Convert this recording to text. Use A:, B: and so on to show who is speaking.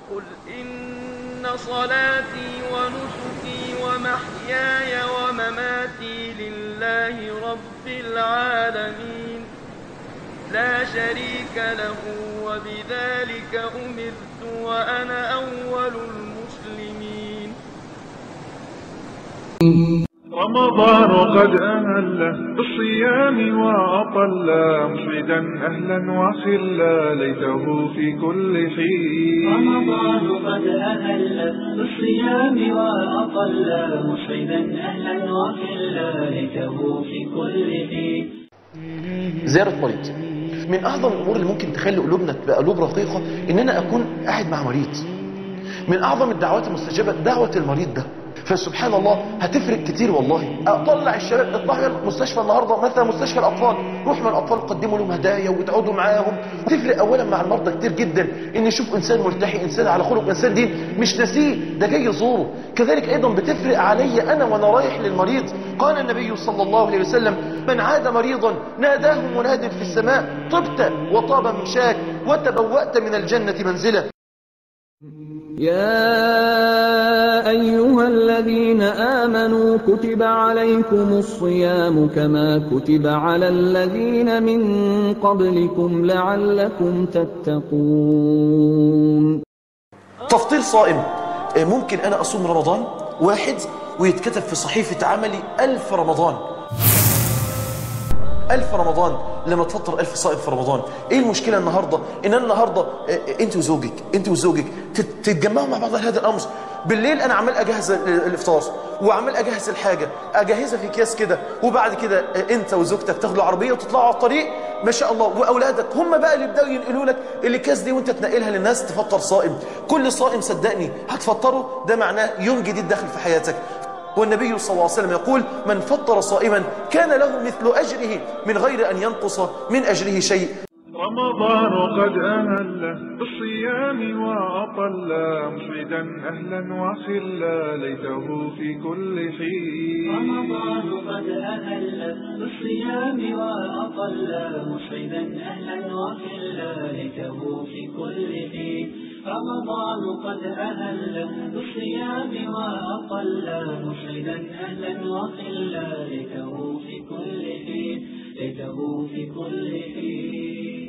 A: قل إن صلاتي ونسكي ومحياي ومماتي لله رب العالمين لا شريك له وبذلك أمرت وأنا أول المسلمين
B: رمضان قد أهل بالصيام وأطل مسعدا أهلا وخلا ليته في كل حين
C: رمضان قد أهل بالصيام وأطل مسعدا أهلا وخلا ليته في كل حين
D: زيارة مريض من أعظم الأمور اللي ممكن تخلي قلوبنا تبقى قلوب رقيقة إن أنا أكون قاعد مع مريض من أعظم الدعوات المستجابة دعوة المريض ده فسبحان الله هتفرق كتير والله اطلع الشباب اطلع مستشفى النهارده مثلا مستشفى الاطفال روح مع الاطفال قدموا لهم هدايا وتقعدوا معاهم تفرق اولا مع المرضى كتير جدا ان يشوف انسان مرتاحي انسان على خلق انسان دين مش ناسيه ده جاي يزوره كذلك ايضا بتفرق علي انا وانا رايح للمريض قال النبي صلى الله عليه وسلم من عاد مريضا ناداه مناد في السماء طبت وطاب مشاك وتبوأت من الجنة منزلا
E: يا أيها الذين آمنوا كتب عليكم الصيام كما كتب على الذين من قبلكم لعلكم تتقون
D: تفطير صائم آه، ممكن أنا أصوم رمضان واحد ويتكتب في صحيفة عملي ألف رمضان ألف رمضان لما تفطر ألف صائم في رمضان إيه المشكلة النهاردة إن أنا النهاردة آه، أنت وزوجك أنت وزوجك تت- تتجمعوا مع بعض على هذا الأمر بالليل أنا عمال أجهز ال- الإفطار وعمال أجهز الحاجة أجهزها في أكياس كده وبعد كده آه، أنت وزوجتك تاخدوا العربية وتطلعوا على الطريق ما شاء الله وأولادك هم بقى اللي يبدأوا ينقلوا لك الأكياس دي وأنت تنقلها للناس تفطر صائم كل صائم صدقني هتفطره ده معناه يوم جديد داخل في حياتك والنبي صلى الله عليه وسلم يقول من فطر صائما كان له مثل أجره من غير أن ينقص من أجره شيء
B: رمضان قد أهل بالصيام وأطل مسعدا أهلا وخلا ليته في كل حين
C: رمضان قد أهل بالصيام وأطل مسعدا أهلا وخلا ليته في كل حين رمضان قد أهل بالصيام وأطل مسعدا أهلا وخلا ليته في كل حين ليته في كل حين